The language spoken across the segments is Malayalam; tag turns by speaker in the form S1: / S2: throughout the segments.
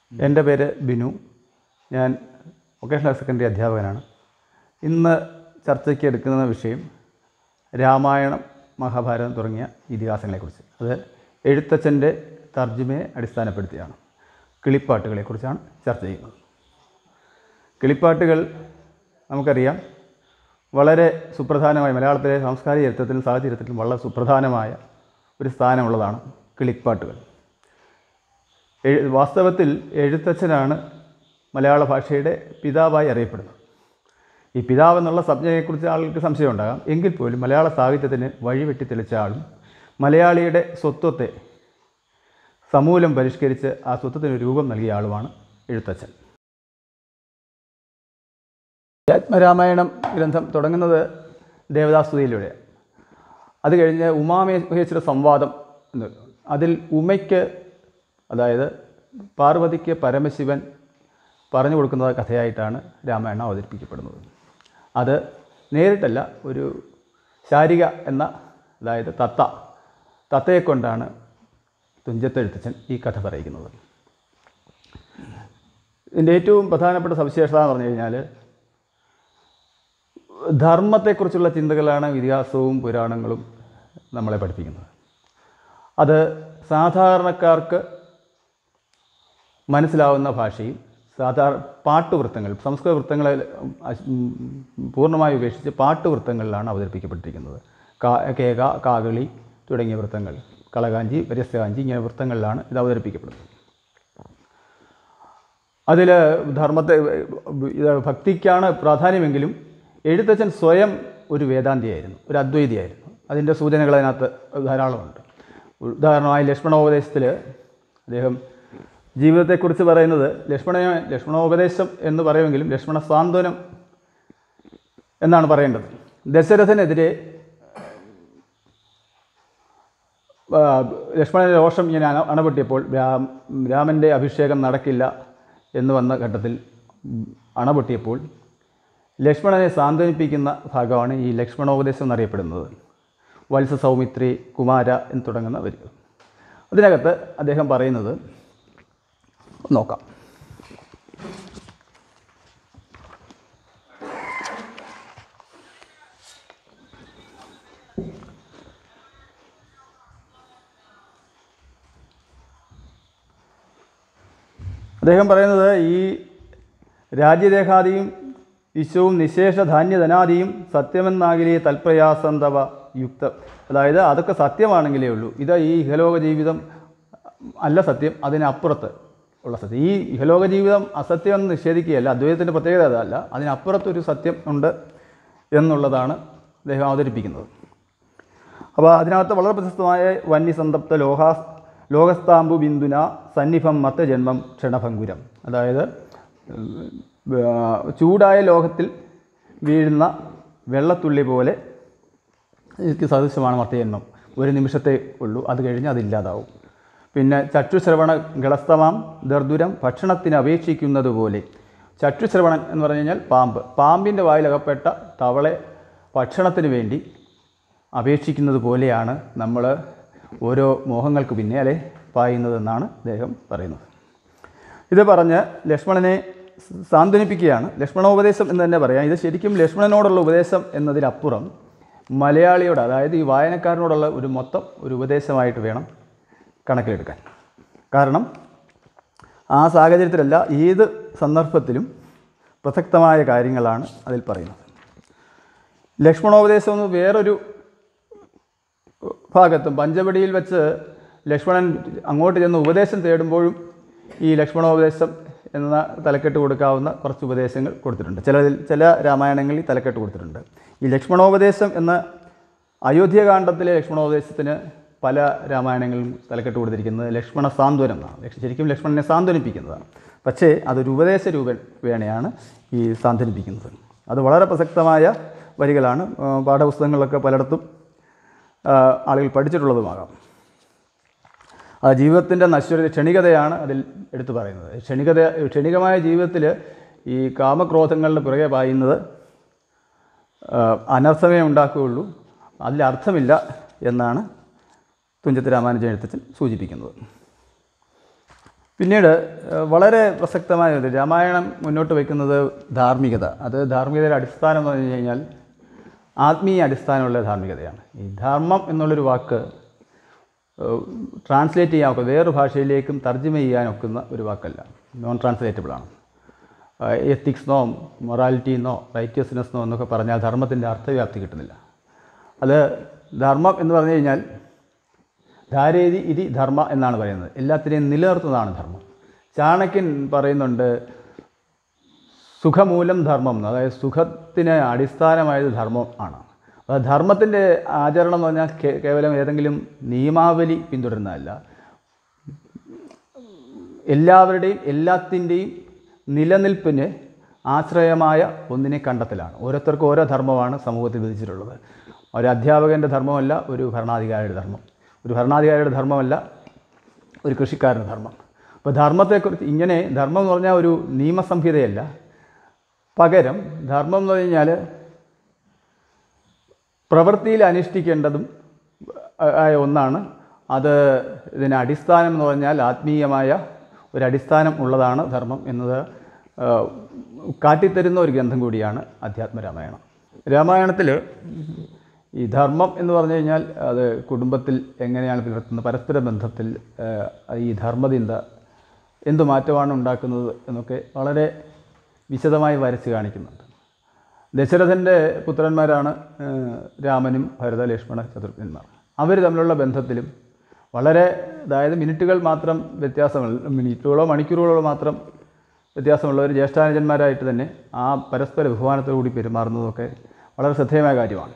S1: എൻ്റെ പേര് ബിനു ഞാൻ വൊക്കേഷണൽ ഹയർ സെക്കൻഡറി അധ്യാപകനാണ് ഇന്ന് ചർച്ചയ്ക്ക് എടുക്കുന്ന വിഷയം രാമായണം മഹാഭാരതം തുടങ്ങിയ ഇതിഹാസങ്ങളെക്കുറിച്ച് അത് എഴുത്തച്ഛൻ്റെ തർജ്ജമയെ അടിസ്ഥാനപ്പെടുത്തിയാണ് കിളിപ്പാട്ടുകളെക്കുറിച്ചാണ് ചർച്ച ചെയ്യുന്നത് കിളിപ്പാട്ടുകൾ നമുക്കറിയാം വളരെ സുപ്രധാനമായ മലയാളത്തിലെ സാംസ്കാരിക ചരിത്രത്തിലും സാഹചര്യത്തിലും വളരെ സുപ്രധാനമായ ഒരു സ്ഥാനമുള്ളതാണ് കിളിപ്പാട്ടുകൾ എഴു വാസ്തവത്തിൽ എഴുത്തച്ഛനാണ് മലയാള ഭാഷയുടെ പിതാവായി അറിയപ്പെടുന്നത് ഈ പിതാവ് എന്നുള്ള സംജ്ഞയെക്കുറിച്ച് ആളുകൾക്ക് സംശയം ഉണ്ടാകാം എങ്കിൽ പോലും മലയാള സാഹിത്യത്തിന് വഴിവെട്ടി തെളിച്ച ആളും മലയാളിയുടെ സ്വത്വത്തെ സമൂലം പരിഷ്കരിച്ച് ആ സ്വത്വത്തിന് രൂപം നൽകിയ ആളുമാണ് എഴുത്തച്ഛൻ ആത്മരാമായണം ഗ്രന്ഥം തുടങ്ങുന്നത് ദേവദാസ്തുതിയിലൂടെ അത് കഴിഞ്ഞ് ഉമാമേശ്വര സംവാദം എന്ന് അതിൽ ഉമയ്ക്ക് അതായത് പാർവതിക്ക് പരമശിവൻ പറഞ്ഞു കൊടുക്കുന്ന കഥയായിട്ടാണ് രാമായണം അവതരിപ്പിക്കപ്പെടുന്നത് അത് നേരിട്ടല്ല ഒരു ശാരിക എന്ന അതായത് തത്ത തത്തയെ കൊണ്ടാണ് തുഞ്ചത്തെഴുത്തച്ഛൻ ഈ കഥ പറയിക്കുന്നത് ഇതിൻ്റെ ഏറ്റവും പ്രധാനപ്പെട്ട സവിശേഷത എന്ന് പറഞ്ഞു കഴിഞ്ഞാൽ ധർമ്മത്തെക്കുറിച്ചുള്ള ചിന്തകളാണ് ഇതിഹാസവും പുരാണങ്ങളും നമ്മളെ പഠിപ്പിക്കുന്നത് അത് സാധാരണക്കാർക്ക് മനസ്സിലാവുന്ന ഭാഷയും സാധാരണ പാട്ടുവൃത്തങ്ങൾ സംസ്കൃത വൃത്തങ്ങളെ ഉം, പൂർണ്ണമായി ഉപേക്ഷിച്ച് പാട്ടുവൃത്തങ്ങളിലാണ് അവതരിപ്പിക്കപ്പെട്ടിരിക്കുന്നത് കാ കേക കാകളി തുടങ്ങിയ വൃത്തങ്ങൾ കളകാഞ്ചി വര്യസ്തകാഞ്ചി ഇങ്ങനെ വൃത്തങ്ങളിലാണ് ഇത് അവതരിപ്പിക്കപ്പെടുന്നത് അതിൽ ധർമ്മത്തെ ഇത് ഭക്തിക്കാണ് പ്രാധാന്യമെങ്കിലും എഴുത്തച്ഛൻ സ്വയം ഒരു വേദാന്തിയായിരുന്നു ഒരു അദ്വൈതിയായിരുന്നു അതിൻ്റെ സൂചനകൾ അതിനകത്ത് ധാരാളമുണ്ട് ഉദാഹരണമായി ലക്ഷ്മണോപദേശത്തിൽ അദ്ദേഹം ജീവിതത്തെക്കുറിച്ച് പറയുന്നത് ലക്ഷ്മണ ലക്ഷ്മണോപദേശം എന്ന് പറയുമെങ്കിലും ലക്ഷ്മണ സാന്ത്വനം എന്നാണ് പറയേണ്ടത് ദശരഥനെതിരെ ആ, ലക്ഷ്മണൻ്റെ രോഷം ഇങ്ങനെ അണ അണപൊട്ടിയപ്പോൾ രാം രാമൻ്റെ അഭിഷേകം നടക്കില്ല എന്ന് വന്ന ഘട്ടത്തിൽ ഉം, അണപൊട്ടിയപ്പോൾ ലക്ഷ്മണനെ സാന്ത്വനിപ്പിക്കുന്ന ഭാഗമാണ് ഈ ലക്ഷ്മണോപദേശം എന്നറിയപ്പെടുന്നത് വത്സ സൗമിത്രി കുമാര എന്ന് തുടങ്ങുന്ന വരികൾ അതിനകത്ത് അദ്ദേഹം പറയുന്നത് നോക്കാം അദ്ദേഹം പറയുന്നത് ഈ രാജ്യദേഹാദിയും വിശ്വവും നിശേഷ ധാന്യധനാദിയും സത്യമെന്നാകിലേ തൽപ്രയാസന്തവ യുക്തം അതായത് അതൊക്കെ സത്യമാണെങ്കിലേ ഉള്ളൂ ഇത് ഈ ഇഹലോക ജീവിതം അല്ല സത്യം അതിനപ്പുറത്ത് ഉള്ള സത്യം ഈ ഇഹലോക ജീവിതം അസത്യം എന്ന് നിഷേധിക്കുകയല്ല അദ്വൈതത്തിൻ്റെ പ്രത്യേകത അതല്ല അതിനപ്പുറത്തൊരു സത്യം ഉണ്ട് എന്നുള്ളതാണ് അദ്ദേഹം അവതരിപ്പിക്കുന്നത് അപ്പോൾ അതിനകത്ത് വളരെ പ്രശസ്തമായ വന്യസന്തപ്ത ലോഹാ ലോകസ്താംബു ബിന്ദുന സന്നിഭം മത്തജന്മം ക്ഷണഭങ്കുരം അതായത് ആ, ചൂടായ ലോകത്തിൽ വീഴുന്ന വെള്ളത്തുള്ളി പോലെ എനിക്ക് സദൃശമാണ് മർത്തജന്മം ഒരു നിമിഷത്തെ ഉള്ളൂ അത് കഴിഞ്ഞ് അതില്ലാതാവും പിന്നെ ചക്ഷുശ്രവണ ഗളസ്തമാം ദർദുരം ഭക്ഷണത്തിന് അപേക്ഷിക്കുന്നത് പോലെ ചക്ഷുശ്രവണൻ എന്ന് പറഞ്ഞു കഴിഞ്ഞാൽ പാമ്പ് പാമ്പിൻ്റെ വായിലകപ്പെട്ട തവളെ ഭക്ഷണത്തിന് വേണ്ടി അപേക്ഷിക്കുന്നത് പോലെയാണ് നമ്മൾ ഓരോ മോഹങ്ങൾക്ക് പിന്നാലെ പായുന്നതെന്നാണ് അദ്ദേഹം പറയുന്നത് ഇത് പറഞ്ഞ് ലക്ഷ്മണനെ സാന്ത്വനിപ്പിക്കുകയാണ് ലക്ഷ്മണോപദേശം എന്ന് തന്നെ പറയാം ഇത് ശരിക്കും ലക്ഷ്മണനോടുള്ള ഉപദേശം എന്നതിനപ്പുറം മലയാളിയോട് അതായത് ഈ വായനക്കാരനോടുള്ള ഒരു മൊത്തം ഒരു ഉപദേശമായിട്ട് വേണം കണക്കിലെടുക്കാൻ കാരണം ആ സാഹചര്യത്തിലല്ല ഏത് സന്ദർഭത്തിലും പ്രസക്തമായ കാര്യങ്ങളാണ് അതിൽ പറയുന്നത് ലക്ഷ്മണോപദേശം എന്ന് വേറൊരു ഭാഗത്തും പഞ്ചവടിയിൽ വെച്ച് ലക്ഷ്മണൻ അങ്ങോട്ട് ചെന്ന് ഉപദേശം തേടുമ്പോഴും ഈ ലക്ഷ്മണോപദേശം എന്ന തലക്കെട്ട് കൊടുക്കാവുന്ന കുറച്ച് ഉപദേശങ്ങൾ കൊടുത്തിട്ടുണ്ട് ചിലതിൽ ചില രാമായണങ്ങളിൽ തലക്കെട്ട് കൊടുത്തിട്ടുണ്ട് ഈ ലക്ഷ്മണോപദേശം എന്ന അയോധ്യകാന്ഡത്തിലെ ലക്ഷ്മണോപദേശത്തിന് പല രാമായണങ്ങളിലും തലക്കെട്ട് കൊടുത്തിരിക്കുന്നത് ലക്ഷ്മണ സാന്ത്വനം എന്നാണ് ലക്ഷ- ശരിക്കും ലക്ഷ്മണനെ സാന്ത്വനിപ്പിക്കുന്നതാണ് പക്ഷേ അതൊരു ഉപദേശ രൂപേണയാണ് ഈ സാന്ത്വനിപ്പിക്കുന്നത് അത് വളരെ പ്രസക്തമായ വരികളാണ് ആ, പാഠപുസ്തകങ്ങളിലൊക്കെ പലയിടത്തും ആ, ആളുകൾ പഠിച്ചിട്ടുള്ളതുമാകാം ആ ജീവിതത്തിൻ്റെ നശ്വരത ക്ഷണികതയാണ് അതിൽ എടുത്തു പറയുന്നത് ക്ഷണികത ക്ഷണികമായ ജീവിതത്തിൽ ഈ കാമക്രോധങ്ങളുടെ പുറകെ പായുന്നത് ആ, അനർത്ഥമേ ഉണ്ടാക്കുകയുള്ളൂ അതിൽ അർത്ഥമില്ല എന്നാണ് തുഞ്ചത്ത് രാമാനുജൻ എഴുത്തച്ഛൻ സൂചിപ്പിക്കുന്നത് പിന്നീട് ഏഹ്, വളരെ പ്രസക്തമായ ഒരു രാമായണം മുന്നോട്ട് വയ്ക്കുന്നത് ധാർമ്മികത അത് ധാർമ്മികതയുടെ അടിസ്ഥാനം എന്ന് പറഞ്ഞു കഴിഞ്ഞാൽ ആത്മീയ അടിസ്ഥാനമുള്ള ധാർമ്മികതയാണ് ഈ ധർമ്മം എന്നുള്ളൊരു വാക്ക് ട്രാൻസ്ലേറ്റ് ചെയ്യാൻ ഒക്കുക വേറൊരു ഭാഷയിലേക്കും തർജ്ജമ ചെയ്യാൻ ഒക്കുന്ന ഒരു വാക്കല്ല നോൺ ട്രാൻസ്ലേറ്റബിൾ ആണ് എത്തിക്സ് എന്നോ മൊറാലിറ്റി എന്നോ റൈറ്റിയസ്നെസ് എന്നോ എന്നൊക്കെ പറഞ്ഞാൽ ധർമ്മത്തിൻ്റെ അർത്ഥവ്യാപ്തി കിട്ടുന്നില്ല അത് ധർമ്മം എന്ന് പറഞ്ഞു കഴിഞ്ഞാൽ ധാരേതി ഇതി ധർമ്മ എന്നാണ് പറയുന്നത് എല്ലാത്തിനെയും നിലനിർത്തുന്നതാണ് ധർമ്മം ചാണക്യൻ പറയുന്നുണ്ട് സുഖമൂലം ധർമ്മം എന്ന് അതായത് സുഖത്തിന് അടിസ്ഥാനമായത് ധർമ്മം ആണ് അപ്പോൾ ധർമ്മത്തിൻ്റെ ആചരണം എന്ന് പറഞ്ഞാൽ കേ- കേവലം ഏതെങ്കിലും നിയമാവലി പിന്തുടരുന്നതല്ല എല്ലാവരുടെയും എല്ലാത്തിൻ്റെയും നിലനിൽപ്പിന് ആശ്രയമായ ഒന്നിനെ കണ്ടെത്തലാണ് ഓരോരുത്തർക്കും ഓരോ ധർമ്മമാണ് സമൂഹത്തിൽ വിധിച്ചിട്ടുള്ളത് ഒരു അധ്യാപകൻ്റെ ധർമ്മമല്ല ഒരു ഭരണാധികാരിയുടെ ധർമ്മം ഒരു ഭരണാധികാരിയുടെ ധർമ്മമല്ല ഒരു കൃഷിക്കാരൻ്റെ ധർമ്മം അപ്പോൾ ധർമ്മത്തെക്കുറിച്ച് ഇങ്ങനെ ധർമ്മം എന്ന് പറഞ്ഞാൽ ഒരു നിയമസംഹിതയല്ല പകരം ധർമ്മം എന്ന് പറഞ്ഞാൽ പ്രവൃത്തിയിൽ അനുഷ്ഠിക്കേണ്ടതും ആ- ആയ ഒന്നാണ് അത് ഇതിന് അടിസ്ഥാനം എന്ന് പറഞ്ഞാൽ ആത്മീയമായ ഒരു അടിസ്ഥാനം ഉള്ളതാണ് ധർമ്മം എന്നത് ആ, കാട്ടിത്തരുന്ന ഒരു ഗ്രന്ഥം കൂടിയാണ് അധ്യാത്മരാമായണം രാമായണത്തിൽ ഈ ധർമ്മം എന്ന് പറഞ്ഞു കഴിഞ്ഞാൽ അത് കുടുംബത്തിൽ എങ്ങനെയാണ് പുലർത്തുന്നത് പരസ്പര ബന്ധത്തിൽ ആ, ഈ ധർമ്മചിന്ത എന്ത് മാറ്റമാണ് ഉണ്ടാക്കുന്നത് എന്നൊക്കെ വളരെ വിശദമായി വരച്ച് കാണിക്കുന്നുണ്ട് ദശരഥൻ്റെ പുത്രന്മാരാണ് ഏഹ്, രാമനും ഭരത ലക്ഷ്മണ ശത്രുഘ്നന്മാർ അവർ തമ്മിലുള്ള ബന്ധത്തിലും വളരെ അതായത് മിനിറ്റുകൾ മാത്രം വ്യത്യാസമുള്ള മിനിറ്റുകളോ മണിക്കൂറുകളോ മാത്രം വ്യത്യാസമുള്ളവർ ജ്യേഷ്ഠാനുജന്മാരായിട്ട് തന്നെ ആ പരസ്പര ബഹുമാനത്തോടുകൂടി പെരുമാറുന്നതൊക്കെ വളരെ ശ്രദ്ധേയമായ കാര്യമാണ്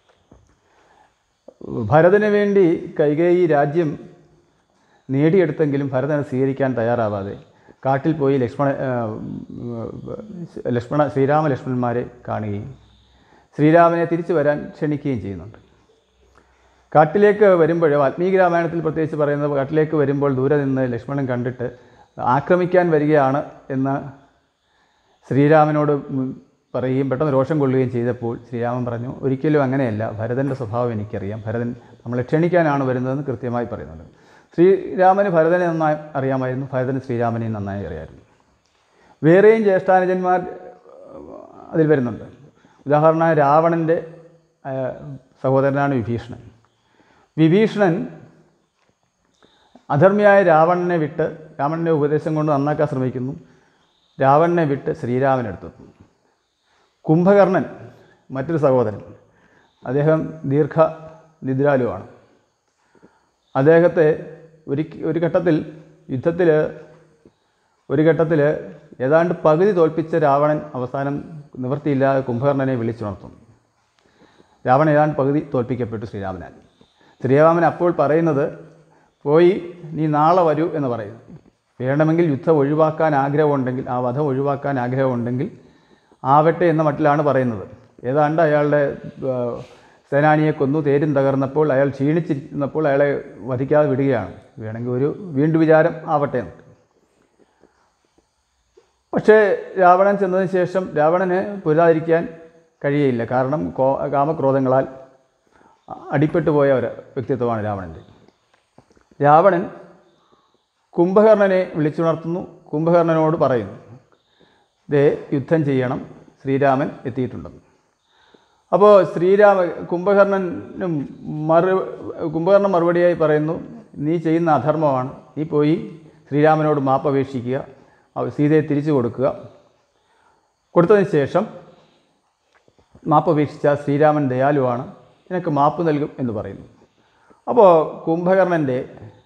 S1: ഭരതന് വേണ്ടി കൈകേയി രാജ്യം നേടിയെടുത്തെങ്കിലും ഭരതനെ സ്വീകരിക്കാൻ തയ്യാറാവാതെ കാട്ടിൽ പോയി ലക്ഷ്മണ ആ, ലക്ഷ്മണ ശ്രീരാമ ലക്ഷ്മണന്മാരെ കാണുകയും ശ്രീരാമനെ തിരിച്ചു വരാൻ ക്ഷണിക്കുകയും ചെയ്യുന്നുണ്ട് കാട്ടിലേക്ക് വരുമ്പോൾ വാൽമീകി രാമായണത്തിൽ പ്രത്യേകിച്ച് പറയുന്നത് കാട്ടിലേക്ക് വരുമ്പോൾ ദൂരെ നിന്ന് ലക്ഷ്മണൻ കണ്ടിട്ട് ആക്രമിക്കാൻ വരികയാണ് എന്ന് ശ്രീരാമനോട് ഉം പറയുകയും പെട്ടെന്ന് രോഷം കൊള്ളുകയും ചെയ്തപ്പോൾ ശ്രീരാമൻ പറഞ്ഞു ഒരിക്കലും അങ്ങനെയല്ല ഭരതൻ്റെ സ്വഭാവം എനിക്കറിയാം ഭരതൻ നമ്മളെ ക്ഷണിക്കാനാണ് വരുന്നതെന്ന് കൃത്യമായി പറയുന്നുണ്ട് ശ്രീരാമന് ഭരതനെ നന്നായി അറിയാമായിരുന്നു ഭരതന് ശ്രീരാമനെ നന്നായി അറിയാമായിരുന്നു വേറെയും ജ്യേഷ്ഠാനുജന്മാർ ഏഹ്, അതിൽ വരുന്നുണ്ട് ഉദാഹരണമായി രാവണൻ്റെ ഏഹ്, സഹോദരനാണ് വിഭീഷണൻ വിഭീഷണൻ അധർമ്മിയായ രാവണനെ വിട്ട് രാവണൻ്റെ ഉപദേശം കൊണ്ട് നന്നാക്കാൻ ശ്രമിക്കുന്നു രാവണനെ വിട്ട് ശ്രീരാമനെടുത്തെത്തുന്നു കുംഭകർണൻ മറ്റൊരു സഹോദരൻ അദ്ദേഹം ദീർഘ നിദ്രാലുവാണ് അദ്ദേഹത്തെ ഒരു ഒരു ഘട്ടത്തിൽ യുദ്ധത്തിൽ ഒരു ഘട്ടത്തിൽ ഏതാണ്ട് പകുതി തോൽപ്പിച്ച രാവണൻ അവസാനം നിവൃത്തിയില്ലാതെ കുംഭകർണനെ വിളിച്ചുണർത്തുന്നു രാവണൻ ഏതാണ്ട് പകുതി തോൽപ്പിക്കപ്പെട്ടു ശ്രീരാമനാൽ ശ്രീരാമൻ അപ്പോൾ പറയുന്നത് പോയി നീ നാളെ വരൂ എന്ന് പറയുന്നു വേണമെങ്കിൽ യുദ്ധം ഒഴിവാക്കാൻ ആഗ്രഹമുണ്ടെങ്കിൽ ആ വധം ഒഴിവാക്കാൻ ആഗ്രഹമുണ്ടെങ്കിൽ ആവട്ടെ എന്ന മട്ടിലാണ് പറയുന്നത് ഏതാണ്ട് അയാളുടെ ആ, സേനാനിയെ കൊന്നു തേരും തകർന്നപ്പോൾ അയാൾ ക്ഷീണിച്ചിരുന്നപ്പോൾ അയാളെ വധിക്കാതെ വിടുകയാണ് വേണമെങ്കിൽ ഒരു വീണ്ടും വിചാരം ആവട്ടെ എന്ന് പക്ഷേ രാവണൻ ചെന്നതിന് ശേഷം രാവണന് പൊരുതാതിരിക്കാൻ കഴിയയില്ല കാരണം കോ കാമക്രോധങ്ങളാൽ അടിപ്പെട്ടു പോയ ഒരു വ്യക്തിത്വമാണ് രാവണൻ്റെ രാവണൻ കുംഭകർണനെ വിളിച്ചുണർത്തുന്നു കുംഭകർണനോട് പറയുന്നു ദേ യുദ്ധം ചെയ്യണം ശ്രീരാമൻ എത്തിയിട്ടുണ്ടെന്ന് അപ്പോൾ ശ്രീരാമ കുംഭകർണനും മറു കുംഭകർണൻ മറുപടിയായി പറയുന്നു നീ ചെയ്യുന്ന അധർമ്മമാണ് നീ പോയി ശ്രീരാമനോട് മാപ്പ് അപേക്ഷിക്കുക അവ- സീതയെ തിരിച്ചു കൊടുക്കുക കൊടുത്തതിന് ശേഷം മാപ്പ് അപേക്ഷിച്ച ശ്രീരാമൻ ദയാലുവാണ് നിനക്ക് മാപ്പ് നൽകും എന്ന് പറയുന്നു അപ്പോൾ കുംഭകർണൻ്റെ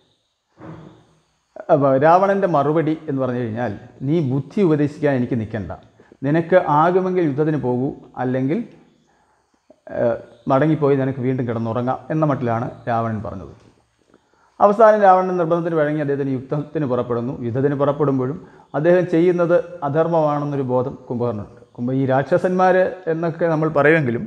S1: അപ്പോൾ രാവണൻ്റെ മറുപടി എന്ന് പറഞ്ഞു കഴിഞ്ഞാൽ നീ ബുദ്ധി ഉപദേശിക്കാൻ എനിക്ക് നിൽക്കണ്ട നിനക്ക് ആകുമെങ്കിൽ യുദ്ധത്തിന് പോകൂ അല്ലെങ്കിൽ ഏഹ്, മടങ്ങിപ്പോയി നിനക്ക് വീണ്ടും കിടന്നുറങ്ങാം എന്ന മട്ടിലാണ് രാവണൻ പറഞ്ഞത് അവസാനം രാവണൻ നിർബന്ധത്തിന് വഴങ്ങി അദ്ദേഹത്തിന് യുദ്ധത്തിന് പുറപ്പെടുന്നു യുദ്ധത്തിന് പുറപ്പെടുമ്പോഴും അദ്ദേഹം ചെയ്യുന്നത് അധർമ്മമാണെന്നൊരു ബോധം കുംഭകർണനുണ്ട് കുംഭ ഈ രാക്ഷസന്മാർ എന്നൊക്കെ നമ്മൾ പറയുമെങ്കിലും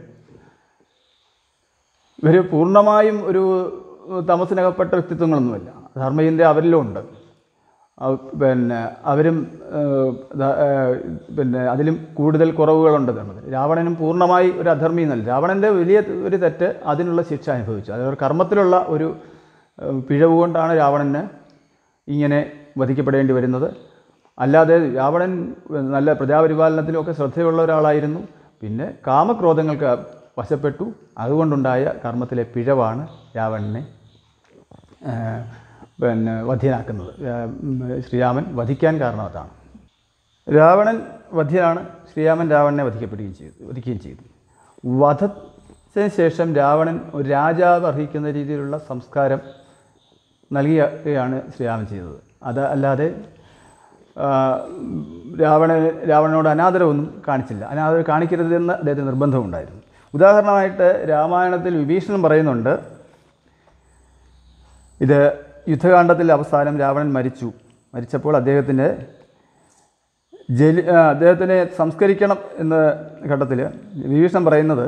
S1: ഇവർ പൂർണ്ണമായും ഒരു തമസിനകപ്പെട്ട വ്യക്തിത്വങ്ങളൊന്നുമല്ല ധർമ്മചിന്ത അവരിലും ഉണ്ട് അവ- പിന്നെ അവരും ഏഹ്, ദ- ഏഹ്, പിന്നെ അതിലും കൂടുതൽ കുറവുകളുണ്ട് ധർമ്മത്തിൽ രാവണനും പൂർണ്ണമായി ഒരു അധർമ്മി എന്നല്ല രാവണൻ്റെ വലിയ ഒരു തെറ്റ് അതിനുള്ള ശിക്ഷ അനുഭവിച്ചു അതൊരു കർമ്മത്തിലുള്ള ഒരു ഏഹ്, പിഴവ് കൊണ്ടാണ് രാവണന് ഇങ്ങനെ വധിക്കപ്പെടേണ്ടി വരുന്നത് അല്ലാതെ രാവണൻ നല്ല പ്രജാപരിപാലനത്തിലുമൊക്കെ ശ്രദ്ധയുള്ള ഒരാളായിരുന്നു പിന്നെ കാമക്രോധങ്ങൾക്ക് വശപ്പെട്ടു അതുകൊണ്ടുണ്ടായ കർമ്മത്തിലെ പിഴവാണ് രാവണനെ ആ, പിന്നെ വധ്യനാക്കുന്നത് ആ, ഉം, ശ്രീരാമൻ വധിക്കാൻ കാരണം അതാണ് രാവണൻ വധ്യനാണ് ശ്രീരാമൻ രാവണനെ വധിക്കപ്പെടുകയും ചെയ്തു വധിക്കുകയും ചെയ്തു വധത്തിന് ശേഷം രാവണൻ ഒരു രാജാവ് അർഹിക്കുന്ന രീതിയിലുള്ള സംസ്കാരം നൽകുകയാണ് ശ്രീരാമൻ ചെയ്തത് അത് അല്ലാതെ ആ, രാവണ രാവണനോട് അനാദരവൊന്നും കാണിച്ചില്ല അനാദരവ് കാണിക്കരുതെന്ന് അദ്ദേഹത്തിന് നിർബന്ധമുണ്ടായിരുന്നു ഉദാഹരണമായിട്ട് രാമായണത്തിൽ വിഭീഷണൻ പറയുന്നുണ്ട് ഇത് യുദ്ധകാണ്ഡത്തിൽ അവസാനം രാവണൻ മരിച്ചു മരിച്ചപ്പോൾ അദ്ദേഹത്തിൻ്റെ ജലി ആ, അദ്ദേഹത്തിനെ സംസ്കരിക്കണം എന്ന ഘട്ടത്തിൽ വിഭീഷണൻ പറയുന്നത്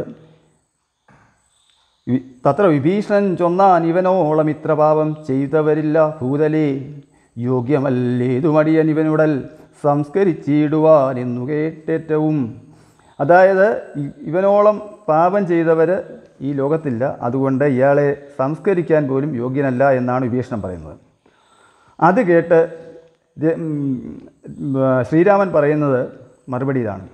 S1: വി- തത്ര വിഭീഷണൻ ചൊന്നാൻ ഇവനോളം ഇത്ര പാപം ചെയ്തവരില്ല ഭൂതലേ യോഗ്യമല്ലേതുമടിയൻ ഇവനുടൽ സംസ്കരിച്ചിടുവാൻ എന്നു കേട്ടേറ്റവും അതായത് ഇ- ഇവനോളം പാപം ചെയ്തവർ ഈ ലോകത്തില്ല അതുകൊണ്ട് ഇയാളെ സംസ്കരിക്കാൻ പോലും യോഗ്യനല്ല എന്നാണ് വിഭീഷണൻ പറയുന്നത് അത് കേട്ട് ദേ- ഉം, ഉം, ആ, ശ്രീരാമൻ പറയുന്നത് മറുപടി ഇതാണ്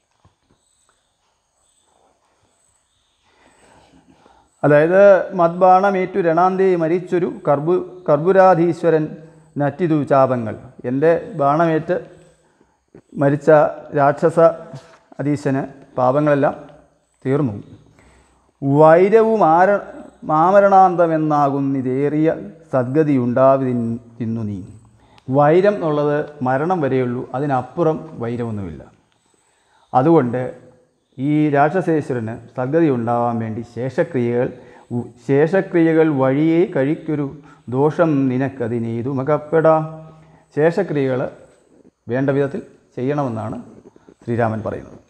S1: അതായത് മദ്ബാണമേറ്റു രണാന്തേ മരിച്ചൊരു കർബു കർബുരാധീശ്വരൻ നറ്റിതു ചാപങ്ങൾ എൻ്റെ ബാണമേറ്റ് മരിച്ച രാക്ഷസ അധീശന് പാപങ്ങളെല്ലാം തീർന്നു വൈരവും ആര മാമരണാന്തമെന്നാകുന്നിതേറിയ സദ്ഗതി ഉണ്ടാവിന്നു നീ വൈരം എന്നുള്ളത് മരണം വരെയുള്ളൂ അതിനപ്പുറം വൈരമൊന്നുമില്ല അതുകൊണ്ട് ഈ രാക്ഷസേശ്വരന് സദ്ഗതി ഉണ്ടാവാൻ വേണ്ടി ശേഷക്രിയകൾ ഉ- ശേഷക്രിയകൾ വഴിയേ കഴിക്കൊരു ദോഷം നിനക്കതിനേതുമകപ്പെടാം ശേഷക്രിയകൾ വേണ്ട വിധത്തിൽ ചെയ്യണമെന്നാണ് ശ്രീരാമൻ പറയുന്നത്